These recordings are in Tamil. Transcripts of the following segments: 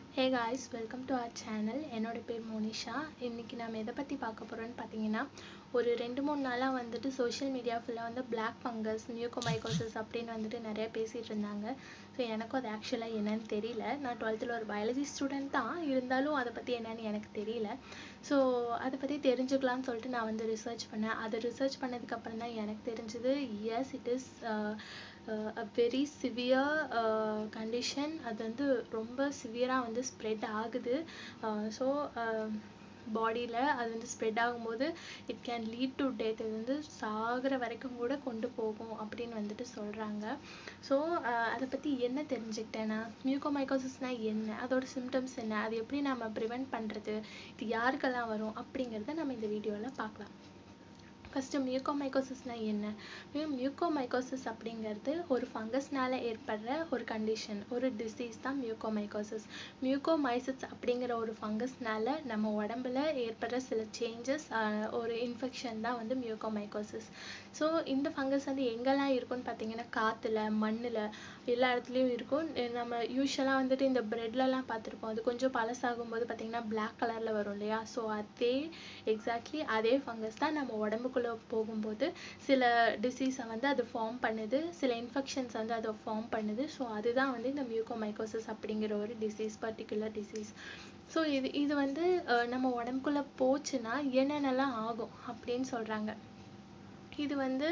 hey guys welcome to our channel என்னோட பேர் மோனிஷா இன்னைக்கு நம்ம எதை பற்றி பார்க்க போகிறோம்னு பார்த்தீங்கன்னா ஒரு ரெண்டு மூணு நாளாக வந்துட்டு சோஷியல் மீடியா ஃபுல்லாக வந்து பிளாக் ஃபங்கஸ் மியூகோமைகோசிஸ் அப்படின்னு வந்துட்டு நிறைய பேசிகிட்டு இருந்தாங்க ஸோ எனக்கும் அது ஆக்சுவலாக என்னன்னு தெரியல நான் டுவெல்த்தில் ஒரு பயாலஜி ஸ்டூடெண்ட் தான் இருந்தாலும் அதை பற்றி என்னன்னு எனக்கு தெரியல ஸோ அதை பற்றி தெரிஞ்சுக்கலாம்னு சொல்லிட்டு நான் வந்து ரிசர்ச் பண்ணேன் அதை ரிசர்ச் பண்ணதுக்கப்புறம் தான் எனக்கு தெரிஞ்சது yes it is a very severe condition அது வந்து ரொம்ப சிவியராக வந்து ஸ்ப்ரெட் ஆகுது ஸோ பாடியில் அது வந்து ஸ்ப்ரெட் ஆகும்போது it can lead to death இது வந்து சாகிற வரைக்கும் கூட கொண்டு போகும் அப்படின்னு வந்துட்டு சொல்கிறாங்க ஸோ அதை பற்றி என்ன தெரிஞ்சுக்கிட்டேன்னா மியூகோமைகோசிஸ்னால் என்ன அதோட சிம்டம்ஸ் என்ன அது எப்படி நம்ம ப்ரிவெண்ட் பண்ணுறது இது யாருக்கெல்லாம் வரும் அப்படிங்கிறத நம்ம இந்த வீடியோவில் பார்க்கலாம் ஃபஸ்ட்டு மியூகோமைகோசிஸ்னால் என்ன மியூகோமைகோசிஸ் அப்படிங்கிறது ஒரு ஃபங்கஸ்னால ஏற்படுற ஒரு கண்டிஷன் ஒரு டிசீஸ் தான் மியூகோமைகோசிஸ் மியூகோமைசிஸ் அப்படிங்கிற ஒரு ஃபங்கஸ்னால நம்ம உடம்புல ஏற்படுற சில சேஞ்சஸ் ஒரு இன்ஃபெக்ஷன் தான் வந்து மியூகோமைகோசிஸ் ஸோ இந்த ஃபங்கஸ் வந்து எங்கெல்லாம் இருக்கும்னு பார்த்தீங்கன்னா காற்றுல மண்ணில் எல்லா இடத்துலையும் இருக்கும் நம்ம யூஸ்வலாக வந்துட்டு இந்த ப்ரெட்லலாம் பார்த்துருப்போம் அது கொஞ்சம் பழசாகும்போது பார்த்தீங்கன்னா பிளாக் கலரில் வரும் இல்லையா ஸோ அதே எக்ஸாக்ட்லி அதே ஃபங்கஸ் தான் நம்ம உடம்புக்குள்ளே போகும்போது சில டிசீஸை வந்து அது ஃபார்ம் பண்ணுது சில இன்ஃபெக்ஷன்ஸ் வந்து அதை ஃபார்ம் பண்ணுது ஸோ அதுதான் வந்து இந்த மியூகோமைகோசிஸ் அப்படிங்கிற ஒரு டிசீஸ் பர்டிகுலர் டிசீஸ் ஸோ இது இது வந்து நம்ம உடம்புக்குள்ளே போச்சுன்னா என்னென்னலாம் ஆகும் அப்படின்னு சொல்கிறாங்க இது வந்து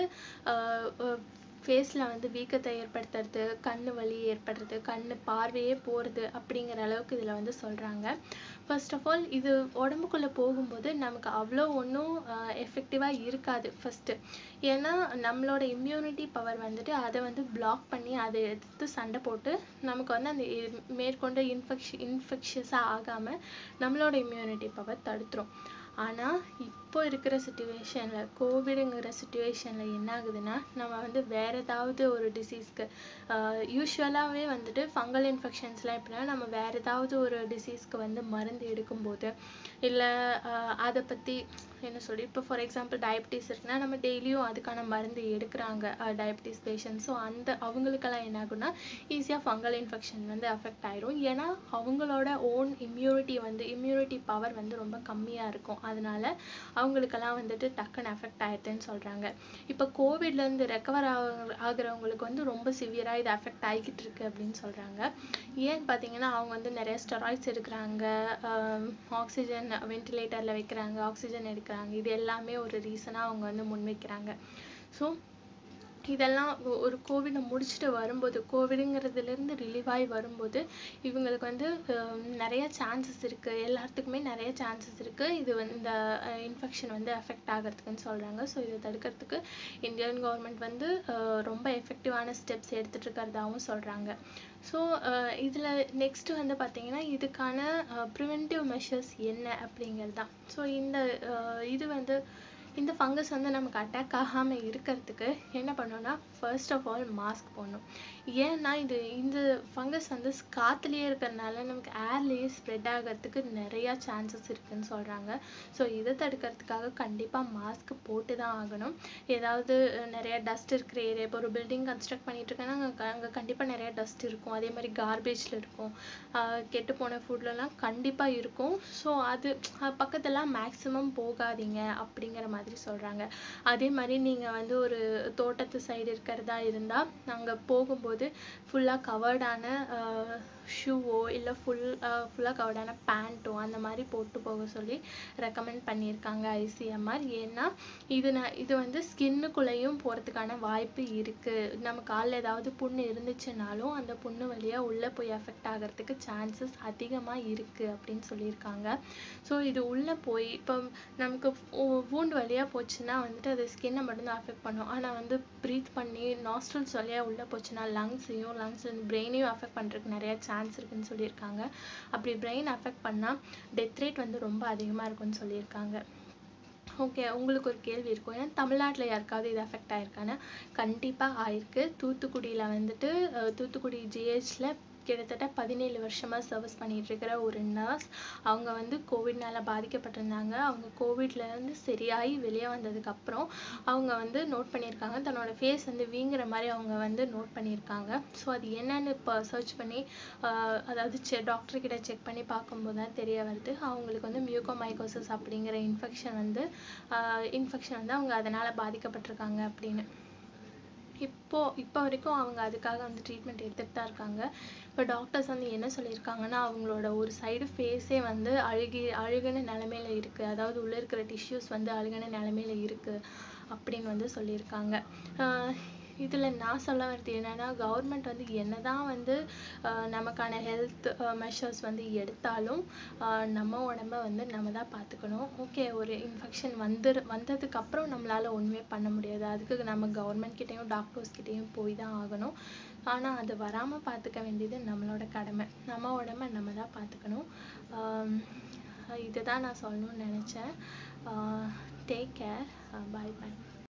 ஃபேஸில் வந்து வீக்கத்தை ஏற்படுத்துறது கண்ணு வலி ஏற்படுறது கண்ணு பார்வையே போகிறது அப்படிங்கிற அளவுக்கு இதில் வந்து சொல்கிறாங்க ஃபர்ஸ்ட் ஆஃப் ஆல் இது உடம்புக்குள்ளே போகும்போது நமக்கு அவ்வளோ ஒன்றும் எஃபெக்டிவாக இருக்காது ஃபஸ்ட்டு ஏன்னா நம்மளோட இம்யூனிட்டி பவர் வந்துட்டு அதை வந்து பிளாக் பண்ணி அதை எடுத்து சண்டை போட்டு நமக்கு வந்து அந்த மேற்கொண்டு இன்ஃபெக்ஷ இன்ஃபெக்ஷஸாக ஆகாமல் நம்மளோட இம்யூனிட்டி பவர் தடுத்துரும் ஆனால் இப்போ இருக்கிற சுச்சுவேஷனில் கோவிடுங்கிற சுச்சுவேஷனில் என்ன ஆகுதுன்னா நம்ம வந்து வேற ஏதாவது ஒரு டிசீஸ்க்கு யூஸ்வலாகவே வந்துட்டு ஃபங்கல் இன்ஃபெக்ஷன்ஸ்லாம் எப்படின்னா நம்ம வேற ஏதாவது ஒரு டிசீஸ்க்கு வந்து மருந்து எடுக்கும்போது இல்லை அதை பற்றி என்ன சொல்லி இப்போ ஃபார் எக்ஸாம்பிள் டயபிட்டிஸ் இருக்குன்னா நம்ம டெய்லியும் அதுக்கான மருந்து எடுக்கிறாங்க டயபிட்டிஸ் பேஷண்ட் ஸோ அந்த அவங்களுக்கெல்லாம் என்ன ஆகும்னா ஈஸியாக ஃபங்கல் இன்ஃபெக்ஷன் வந்து அஃபெக்ட் ஆயிரும் ஏன்னா அவங்களோட ஓன் இம்யூனிட்டி வந்து இம்யூனிட்டி பவர் வந்து ரொம்ப கம்மியாக இருக்கும் அதனால அவங்களுக்கெல்லாம் வந்துட்டு டக்குன்னு அஃபெக்ட் ஆயிடுதுன்னு சொல்கிறாங்க இப்போ கோவிட்லேருந்து ரெக்கவர் ஆக ஆகுறவங்களுக்கு வந்து ரொம்ப சிவியராக இது அஃபெக்ட் ஆகிக்கிட்டு இருக்கு அப்படின்னு சொல்கிறாங்க ஏன்னு பார்த்தீங்கன்னா அவங்க வந்து நிறைய ஸ்டெராய்ட்ஸ் எடுக்கிறாங்க ஆக்சிஜன் வென்டிலேட்டரில் வைக்கிறாங்க ஆக்சிஜன் எடுக்கிறாங்க இது எல்லாமே ஒரு ரீசனாக அவங்க வந்து முன்வைக்கிறாங்க ஸோ இதெல்லாம் ஒரு கோவிடை முடிச்சுட்டு வரும்போது கோவிடுங்கிறதுலேருந்து ரிலீவ் ஆகி வரும்போது இவங்களுக்கு வந்து நிறைய சான்சஸ் இருக்குது எல்லாத்துக்குமே நிறைய சான்சஸ் இருக்குது இது வந்து இந்த இன்ஃபெக்ஷன் வந்து எஃபெக்ட் ஆகிறதுக்குன்னு சொல்கிறாங்க ஸோ இதை தடுக்கிறதுக்கு இந்தியன் கவர்மெண்ட் வந்து ரொம்ப எஃபெக்டிவான ஸ்டெப்ஸ் எடுத்துகிட்டு இருக்கிறதாகவும் சொல்கிறாங்க ஸோ இதில் நெக்ஸ்ட் வந்து பார்த்தீங்கன்னா இதுக்கான ப்ரிவென்டிவ் மெஷர்ஸ் என்ன அப்படிங்கிறது தான் ஸோ இந்த இது வந்து இந்த ஃபங்கஸ் வந்து நமக்கு அட்டாக் ஆகாமல் இருக்கிறதுக்கு என்ன பண்ணணும்னா ஃபர்ஸ்ட் ஆஃப் ஆல் மாஸ்க் போடணும் ஏன்னா இது இந்த ஃபங்கஸ் வந்து காற்றுலேயே இருக்கிறதுனால நமக்கு ஏர்லேயே ஸ்ப்ரெட் ஆகிறதுக்கு நிறையா சான்சஸ் இருக்குன்னு சொல்கிறாங்க ஸோ இதை தடுக்கிறதுக்காக கண்டிப்பாக மாஸ்க் போட்டு தான் ஆகணும் ஏதாவது நிறைய டஸ்ட் இருக்கிற ஏரியா இப்போ ஒரு பில்டிங் கன்ஸ்ட்ரக்ட் பண்ணிட்டு இருக்கேன்னா அங்கே அங்கே கண்டிப்பாக நிறைய டஸ்ட் இருக்கும் அதே மாதிரி கார்பேஜில் இருக்கும் கெட்டு போன ஃபுட்லலாம் கண்டிப்பாக இருக்கும் ஸோ அது பக்கத்துலாம் மேக்ஸிமம் போகாதீங்க அப்படிங்கிற மாதிரி மாதிரி சொல்கிறாங்க அதே மாதிரி நீங்கள் வந்து ஒரு தோட்டத்து சைடு இருக்கிறதா இருந்தால் நாங்கள் போகும்போது ஃபுல்லாக கவர்டான ஷூவோ இல்லை ஃபுல் ஃபுல்லாக கவர்டான பேண்ட்டோ அந்த மாதிரி போட்டு போக சொல்லி ரெக்கமெண்ட் பண்ணியிருக்காங்க ஐசிஎம்ஆர் ஏன்னா இது நான் இது வந்து ஸ்கின்னுக்குள்ளேயும் போகிறதுக்கான வாய்ப்பு இருக்குது நம்ம காலில் ஏதாவது புண்ணு இருந்துச்சுனாலும் அந்த புண்ணு வழியாக உள்ளே போய் எஃபெக்ட் ஆகிறதுக்கு சான்சஸ் அதிகமாக இருக்குது அப்படின்னு சொல்லியிருக்காங்க ஸோ இது உள்ளே போய் இப்போ நமக்கு வூண்டு வழியாக போச்சுன்னா வந்துட்டு அது ஸ்கின்னை மட்டும்தான் அஃபெக்ட் பண்ணும் ஆனால் வந்து ப்ரீத் பண்ணி நாஸ்ட்ரல்ஸ் வழியாக உள்ளே போச்சுன்னா லங்ஸையும் லங்ஸ் பிரெயினையும் அஃபெக்ட் பண்ணுறதுக்கு நிறைய சான்ஸ் இருக்குன்னு சொல்லியிருக்காங்க அப்படி பிரெயின் அஃபெக்ட் பண்ணால் டெத் ரேட் வந்து ரொம்ப அதிகமாக இருக்குன்னு சொல்லியிருக்காங்க ஓகே உங்களுக்கு ஒரு கேள்வி இருக்கும் ஏன்னா தமிழ்நாட்டில் யாருக்காவது இது அஃபெக்ட் ஆயிருக்கான்னு கண்டிப்பாக ஆயிருக்கு தூத்துக்குடியில் வந்துட்டு தூத்துக்குடி ஜிஹெச்சில் கிட்டத்தட்ட பதினேழு வருஷமா சர்வீஸ் பண்ணிட்டு இருக்கிற ஒரு நர்ஸ் அவங்க வந்து கோவிட்னால பாதிக்கப்பட்டிருந்தாங்க அவங்க கோவிட்ல இருந்து சரியாகி வெளியே வந்ததுக்கு அப்புறம் அவங்க வந்து நோட் பண்ணியிருக்காங்க தன்னோட ஃபேஸ் வந்து வீங்குற மாதிரி அவங்க வந்து நோட் பண்ணியிருக்காங்க ஸோ அது என்னன்னு இப்போ சர்ச் பண்ணி ஆஹ் அதாவது செ டாக்டர் கிட்ட செக் பண்ணி பார்க்கும்போது தான் தெரிய வருது அவங்களுக்கு வந்து மியூகோமைகோசிஸ் அப்படிங்கிற இன்ஃபெக்ஷன் வந்து இன்ஃபெக்ஷன் வந்து அவங்க அதனால பாதிக்கப்பட்டிருக்காங்க அப்படின்னு இப்போ இப்போ வரைக்கும் அவங்க அதுக்காக வந்து ட்ரீட்மெண்ட் எடுத்துட்டு தான் இருக்காங்க இப்போ டாக்டர்ஸ் வந்து என்ன சொல்லியிருக்காங்கன்னா அவங்களோட ஒரு சைடு ஃபேஸே வந்து அழுகி அழுகுன நிலமையில இருக்கு அதாவது உள்ள இருக்கிற டிஷ்யூஸ் வந்து அழுகுன நிலமையில இருக்கு அப்படின்னு வந்து சொல்லியிருக்காங்க ஆஹ் இதுல நான் சொல்ல வர்றது என்னன்னா கவர்மெண்ட் வந்து என்னதான் வந்து ஆஹ் நமக்கான ஹெல்த் மெஷர்ஸ் வந்து எடுத்தாலும் ஆஹ் நம்ம உடம்ப வந்து நம்ம தான் பார்த்துக்கணும் ஓகே ஒரு இன்ஃபெக்ஷன் வந்து வந்ததுக்கு அப்புறம் நம்மளால ஒண்ணுமே பண்ண முடியாது அதுக்கு நம்ம கவர்மெண்ட் கிட்டயும் டாக்டர்ஸ் கிட்டயும் போய் தான் ஆகணும் ஆனா அது வராம பார்த்துக்க வேண்டியது நம்மளோட கடமை நம்ம உடம்ப நம்ம தான் பார்த்துக்கணும் ஆஹ் இதுதான் நான் சொல்லணும்னு நினைச்சேன் டேக் கேர் பாய் பாய்